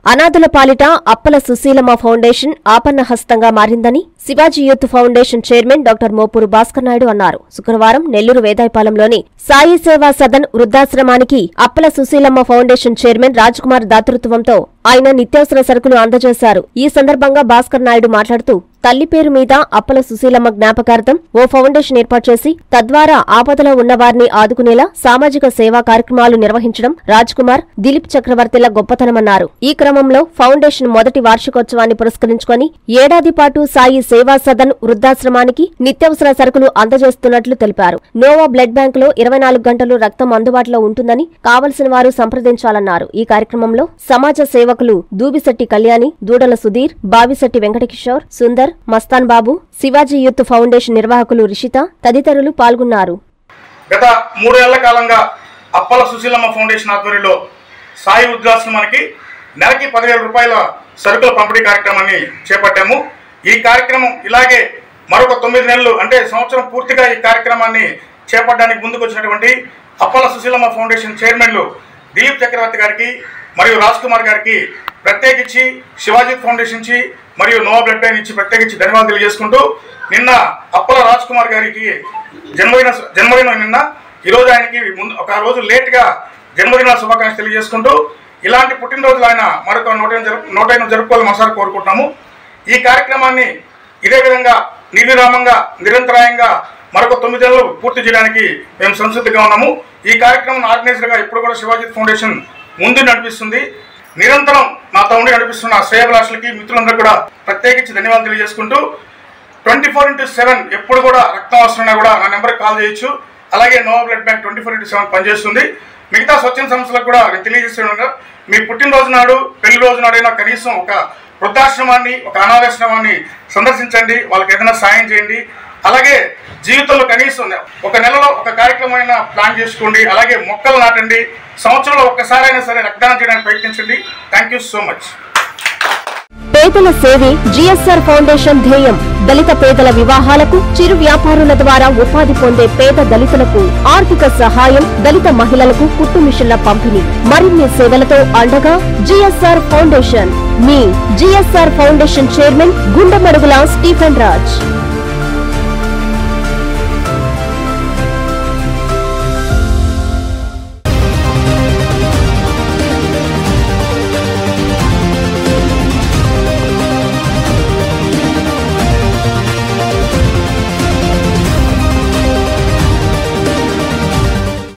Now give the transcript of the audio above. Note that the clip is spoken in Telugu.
అనాథుల పాలిట అప్పల సుశీలమ్మ ఫౌండేషన్ ఆపన్న హస్తంగా మారిందని Shivaji youth foundation chairman doctor Mopuru Bhaskar Naidu అన్నారు శుక్రవారం నెల్లూరు వేదాయపాలెంలోని సాయి సేవా సదన్ వృద్ధాశ్రమానికి అప్పల సుశీలమ్మ ఫౌండేషన్ చైర్మన్ రాజ్కుమార్ దాతృత్వంతో ఆయన నిత్యావసర సరుకులు అందజేశారు ఈ సందర్భంగా భాస్కర్ నాయుడు మాట్లాడుతూ తల్లి పేరు మీద అప్పల సుశీలమ్మ జ్ఞాపకార్థం ఓ ఫౌండేషన్ ఏర్పాటు చేసి తద్వారా ఆపదలో ఉన్న వారిని ఆదుకునేలా సామాజిక సేవా కార్యక్రమాలు నిర్వహించడం రాజ్ కుమార్ దిలీప్ చక్రవర్తిల గొప్పతనమన్నారు ఈ క్రమంలో ఫౌండేషన్ మొదటి వార్షికోత్సవాన్ని పురస్కరించుకొని ఏడాది పాటు సాయి సేవా సదన్ వృద్ధాశ్రమానికి నిత్యావసర సరుకులు అందజేస్తున్నట్లు తెలిపారు నోవా బ్లడ్ బ్యాంక్ లో ఇరవై నాలుగు గంటలు రక్తం అందుబాటులో ఉంటుందని కావలసిన వారు సంప్రదించాలన్నారు ఈ కార్యక్రమంలో సమాజ సేవకులు దూబిశెట్టి కళ్యాణి దూడల సుధీర్ బావిశెట్టి వెంకటకిషోర్ సుందర్ మస్తాన్ బాబు శివాజీ యూత్ ఫౌండేషన్ నిర్వాహకులు రిషిత తదితరులు పాల్గొన్నారు గత మూడేళ్ల కాలంగా అప్పల సుశీలమ్మ ఫౌండేషన్ ఆధ్వర్యంలో సాయి వృద్ధాశ్రమానికి నెలకి పదివేల రూపాయల సరుకుల పంపిణీ కార్యక్రమాన్ని చేపట్టాము ఈ కార్యక్రమం ఇలాగే మరొక తొమ్మిది నెలలు అంటే సంవత్సరం పూర్తిగా ఈ కార్యక్రమాన్ని చేపట్టడానికి ముందుకు వచ్చినటువంటి అప్పల సుశీలమ్మ ఫౌండేషన్ చైర్మన్లు దిలీప్ చక్రవర్తి గారికి మరియు రాజ్ కుమార్ గారికి ప్రత్యేకించి శివాజీ ఫౌండేషన్ నుంచి మరియు నోవా బ్లడ్ బ్యాంక్ నుంచి ప్రత్యేకించి ధన్యవాదాలు తెలియజేసుకుంటూ నిన్న అప్పల రాజ్ కుమార్ గారికి జన్మదిన జన్మదినం నిన్న ఈరోజు ఆయనకి ముందు ఒక రోజు లేట్గా జన్మదిన శుభాకాంక్షలు తెలియజేసుకుంటూ ఇలాంటి పుట్టినరోజులు ఆయన మరొక నూట జరుపు నూట ఎనిమిది జరుపుకోవాలని మనసారి కోరుకుంటున్నాము ఈ కార్యక్రమాన్ని ఇదే విధంగా నిర్విరామంగా నిరంతరాయంగా మరొక తొమ్మిది నెలలు పూర్తి చేయడానికి మేము సంసిద్ధంగా ఉన్నాము ఈ కార్యక్రమం ఆర్గనైజర్గా ఇప్పుడు కూడా శివాజీ ఫౌండేషన్ ముందు నడిపిస్తుంది నిరంతరం నాతో ఉండి నడిపిస్తున్న శ్రేయభిలాషులకి మిత్రులందరూ కూడా ప్రత్యేకించి ధన్యవాదాలు తెలియజేసుకుంటూ ట్వంటీ ఫోర్ ఇంటూ సెవెన్ ఎప్పుడు కూడా రక్తం అవసరమైనా కూడా నా నెంబర్కి కాల్ చేయొచ్చు అలాగే Nova blood bank twenty four into seven పనిచేస్తుంది మిగతా స్వచ్ఛంద సంస్థలకు కూడా నేను తెలియజేస్తున్నాను మీ పుట్టినరోజు నాడు పెళ్లి రోజు నాడైనా కనీసం ఒక వృద్ధాశ్రమాన్ని ఒక అనాథాశ్రమాన్ని సందర్శించండి వాళ్ళకి ఏదైనా సాయం చేయండి అలాగే జీవితంలో కనీసం ఒక నెలలో ఒక కార్యక్రమం అయినా ప్లాన్ చేసుకోండి అలాగే మొక్కలు నాటండి సంవత్సరంలో ఒక్కసారైనా సరే రక్తదానం చేయడానికి ప్రయత్నించండి థ్యాంక్ యూ సో మచ్ పేదల సేవే జిఎస్ఆర్ ఫౌండేషన్ ధ్యేయం దళిత పేదల వివాహాలకు చిరు వ్యాపారుల ద్వారా ఉపాధి పొందే పేద దళితులకు ఆర్థిక సహాయం దళిత మహిళలకు కుట్టు మిషన్ల పంపిణీ మరిన్ని సేవలతో అండగా జిఎస్ఆర్ ఫౌండేషన్ మీ GSR foundation chairman Gundamadugula Stephen Raj